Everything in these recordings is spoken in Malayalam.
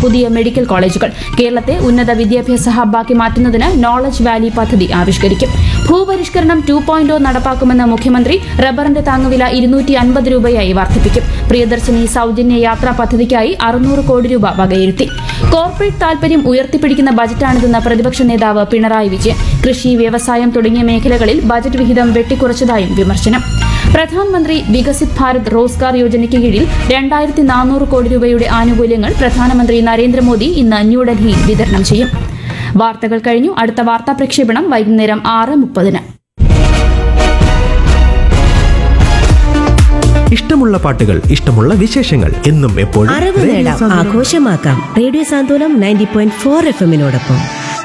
പുതിയ മെഡിക്കൽ കോളേജുകൾ കേരളത്തെ ഉന്നത വിദ്യാഭ്യാസ ഹബ്ബാക്കി മാറ്റുന്നതിന് നോളജ് വാലി പദ്ധതി ആവിഷ്കരിക്കും ഭൂപരിഷ്കരണം ടു പോയിന്റ് നടപ്പാക്കുമെന്ന് മുഖ്യമന്ത്രി റബ്ബറിന്റെ താങ്ങുവില ഇരുന്നൂറ്റി അൻപത് രൂപയായി വർദ്ധിപ്പിക്കും പ്രിയദർശിനി സൗജന്യ യാത്രാ പദ്ധതിക്കായി അറുന്നൂറ് കോടി രൂപ വകയിരുത്തി കോർപ്പറേറ്റ് താൽപര്യം ഉയർത്തിപ്പിടിക്കുന്ന ബജറ്റാണിതെന്ന് പ്രതിപക്ഷ നേതാവ് പിണറായി വിജയൻ കൃഷി വ്യവസായം തുടങ്ങിയ മേഖലകളിൽ ബജറ്റ് വിഹിതം വെട്ടിക്കുറച്ചതായും വിമർശനം പ്രധാനമന്ത്രി വികസിത് ഭാരത് റോസ്ഗാർ യോജനയ്ക്ക് കീഴിൽ രണ്ടായിരത്തി നാനൂറ് കോടി രൂപയുടെ ആനുകൂല്യങ്ങൾ പ്രധാനമന്ത്രി നരേന്ദ്രമോദി ഇന്ന് ന്യൂഡൽഹിയിൽ വിതരണം ചെയ്യും വാർത്തകൾ കഴിഞ്ഞു അടുത്ത വാർത്താ പ്രക്ഷേപണം വൈകുന്നേരം ആറ് മുപ്പതിന് ഇഷ്ടമുള്ള പാട്ടുകൾ ഇഷ്ടമുള്ള വിശേഷങ്ങൾ എന്നും എപ്പോഴും അറിവ് റേഡിയോ നേടാം സാന്ത്വനം. ആഘോഷമാക്കാം radio Santhwanam ninety point four F എമ്മിനോടൊപ്പം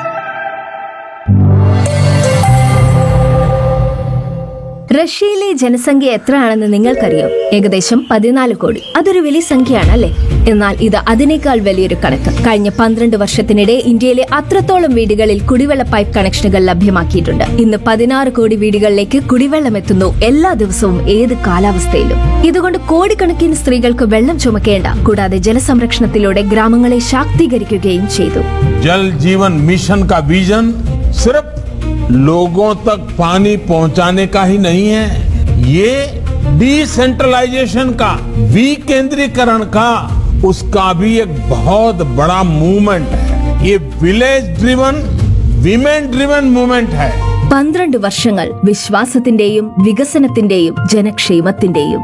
റഷ്യയിലെ ജനസംഖ്യ എത്രയാണെന്ന് നിങ്ങൾക്കറിയാം ഏകദേശം പതിനാല് കോടി അതൊരു വലിയ സംഖ്യയാണ് അല്ലേ എന്നാൽ ഇത് അതിനേക്കാൾ വലിയൊരു കണക്ക് കഴിഞ്ഞ പന്ത്രണ്ട് വർഷത്തിനിടെ ഇന്ത്യയിലെ അത്രത്തോളം വീടുകളിൽ കുടിവെള്ള പൈപ്പ് കണക്ഷനുകൾ ലഭ്യമാക്കിയിട്ടുണ്ട് ഇന്ന് പതിനാറ് കോടി വീടുകളിലേക്ക് കുടിവെള്ളം എത്തുന്നു എല്ലാ ദിവസവും ഏത് കാലാവസ്ഥയിലും ഇതുകൊണ്ട് കോടിക്കണക്കിന് സ്ത്രീകൾക്ക് വെള്ളം ചുമക്കേണ്ട കൂടാതെ ജലസംരക്ഷണത്തിലൂടെ ഗ്രാമങ്ങളെ ശാക്തീകരിക്കുകയും ചെയ്തു जल जीवन मिशन का विजन सिर्फ लोगों तक पानी पहुंचाने का ही नहीं है ये डिसेंट्रलाइजेशन का विकेंद्रीकरण का उसका भी एक बहुत बड़ा मूवमेंट है ये village driven women driven movement है പന്ത്രണ്ട് വർഷങ്ങൾ വിശ്വാസത്തിന്റെയും വികസനത്തിന്റെയും ജനക്ഷേമത്തിന്റെയും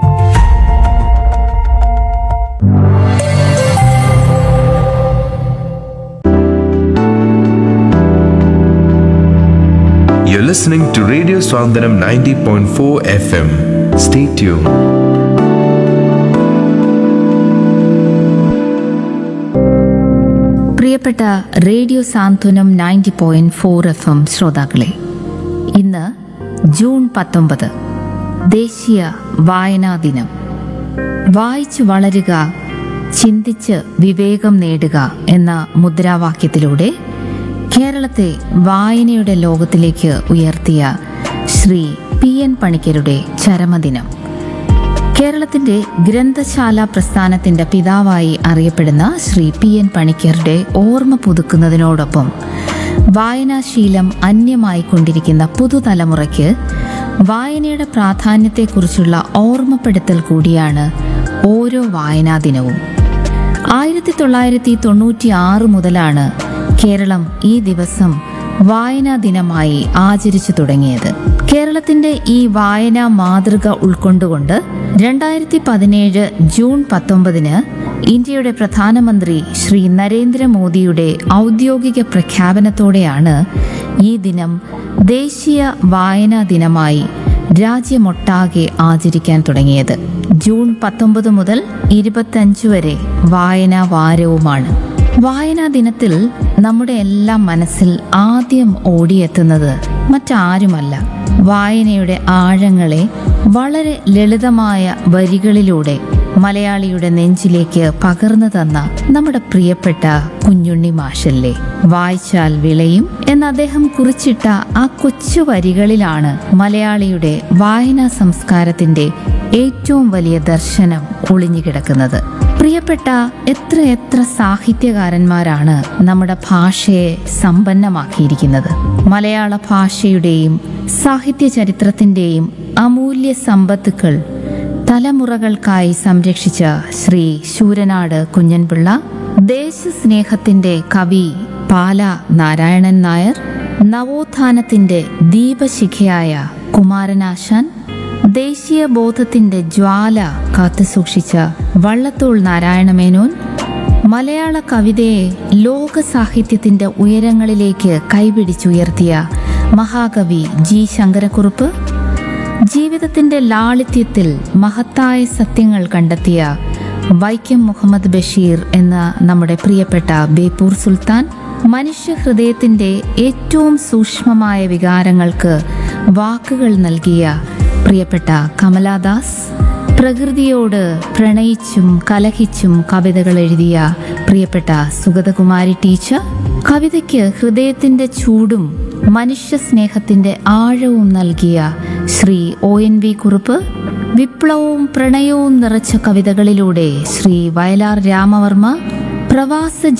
You're listening to Radio Swandanam 90.4 FM. Stay tuned. പ്രിയപ്പെട്ട radio Santhwanam ninety point four F M ശ്രോതാക്കളെ ഇന്ന് ജൂൺ പത്തൊമ്പത് ദേശീയ വായനാ ദിനം വായിച്ചു വളരുക ചിന്തിച്ച് വിവേകം നേടുക എന്ന മുദ്രാവാക്യത്തിലൂടെ കേരളത്തെ വായനയുടെ ലോകത്തിലേക്ക് ഉയർത്തിയ ശ്രീ പി എൻ പണിക്കരുടെ ചരമദിനം കേരളത്തിന്റെ ഗ്രന്ഥശാല പ്രസ്ഥാനത്തിന്റെ പിതാവായി അറിയപ്പെടുന്ന ശ്രീ പി എൻ പണിക്കരുടെ ഓർമ്മ പുതുക്കുന്നതിനോടൊപ്പം വായനാശീലം അന്യമായി കൊണ്ടിരിക്കുന്ന പുതുതലമുറയ്ക്ക് വായനയുടെ പ്രാധാന്യത്തെക്കുറിച്ചുള്ള ഓർമ്മപ്പെടുത്തൽ കൂടിയാണ് ഓരോ വായനാ ദിനവും ആയിരത്തി തൊള്ളായിരത്തി തൊണ്ണൂറ്റി ആറ് മുതലാണ് കേരളം ഈ ദിവസം വായനാ ദിനമായി ആചരിച്ചു തുടങ്ങിയത് കേരളത്തിന്റെ ഈ വായനാ മാതൃക ഉൾക്കൊണ്ടുകൊണ്ട് രണ്ടായിരത്തി പതിനേഴ് ജൂൺ പത്തൊമ്പതിന് ഇന്ത്യയുടെ പ്രധാനമന്ത്രി ശ്രീ നരേന്ദ്രമോദിയുടെ ഔദ്യോഗിക പ്രഖ്യാപനത്തോടെയാണ് ഈ ദിനം ദേശീയ വായനാ ദിനമായി രാജ്യമൊട്ടാകെ ആചരിക്കാൻ തുടങ്ങിയത് ജൂൺ പത്തൊമ്പത് മുതൽ ഇരുപത്തഞ്ച് വരെ വായനാ വാരവുമാണ് വായനാ ദിനത്തിൽ നമ്മുടെ എല്ലാം മനസ്സിൽ ആദ്യം ഓടിയെത്തുന്നത് മറ്റാരുമല്ല വായനയുടെ ആഴങ്ങളെ വളരെ ലളിതമായ വരികളിലൂടെ മലയാളിയുടെ നെഞ്ചിലേക്ക് പകർന്നു തന്ന നമ്മുടെ പ്രിയപ്പെട്ട കുഞ്ഞുണ്ണി മാഷല്ലേ വായിച്ചാൽ വിളയും എന്ന് അദ്ദേഹം കുറിച്ചിട്ട ആ കൊച്ചു വരികളിലാണ് മലയാളിയുടെ വായനാ സംസ്കാരത്തിന്റെ ഏറ്റവും വലിയ ദർശനം ഒളിഞ്ഞുകിടക്കുന്നത് പ്രിയപ്പെട്ട എത്ര എത്ര സാഹിത്യകാരന്മാരാണ് നമ്മുടെ ഭാഷയെ സമ്പന്നമാക്കിയിരിക്കുന്നത് മലയാള ഭാഷയുടെയും സാഹിത്യ ചരിത്രത്തിന്റെയും അമൂല്യ സമ്പത്തുക്കൾ തലമുറകൾക്കായി സംരക്ഷിച്ച ശ്രീ ശൂരനാട് കുഞ്ഞൻപിള്ള ദേശസ്നേഹത്തിന്റെ കവി പാല നാരായണൻ നായർ നവോത്ഥാനത്തിന്റെ ദീപശിഖയായ കുമാരനാശാൻ ദേശീയ ബോധത്തിന്റെ ജ്വാല കാത്തുസൂക്ഷിച്ച വള്ളത്തോൾ നാരായണമേനോൻ മലയാള കവിതയെ ലോക സാഹിത്യത്തിന്റെ ഉയരങ്ങളിലേക്ക് കൈപിടിച്ചുയർത്തിയ മഹാകവി ജി ശങ്കരക്കുറുപ്പ് ജീവിതത്തിന്റെ ലാളിത്യത്തിൽ മഹത്തായ സത്യങ്ങൾ കണ്ടെത്തിയ വൈക്കം മുഹമ്മദ് ബഷീർ എന്ന നമ്മുടെ പ്രിയപ്പെട്ട ബേപ്പൂർ സുൽത്താൻ മനുഷ്യ ഹൃദയത്തിന്റെ ഏറ്റവും സൂക്ഷ്മമായ വികാരങ്ങൾക്ക് വാക്കുകൾ നൽകിയ പ്രിയപ്പെട്ട കമലാദാസ് പ്രകൃതിയോട് പ്രണയിച്ചും കലഹിച്ചും കവിതകൾ എഴുതിയ പ്രിയപ്പെട്ട സുഗതകുമാരി ടീച്ചർ കവിതയ്ക്ക് ഹൃദയത്തിന്റെ ചൂടും മനുഷ്യ സ്നേഹത്തിന്റെ ആഴവും നൽകിയ Shri O N V Kurup വിപ്ലവവും പ്രണയവും നിറച്ച കവിതകളിലൂടെ ശ്രീ വയലാർ രാമവർമ്മ പ്രവാസ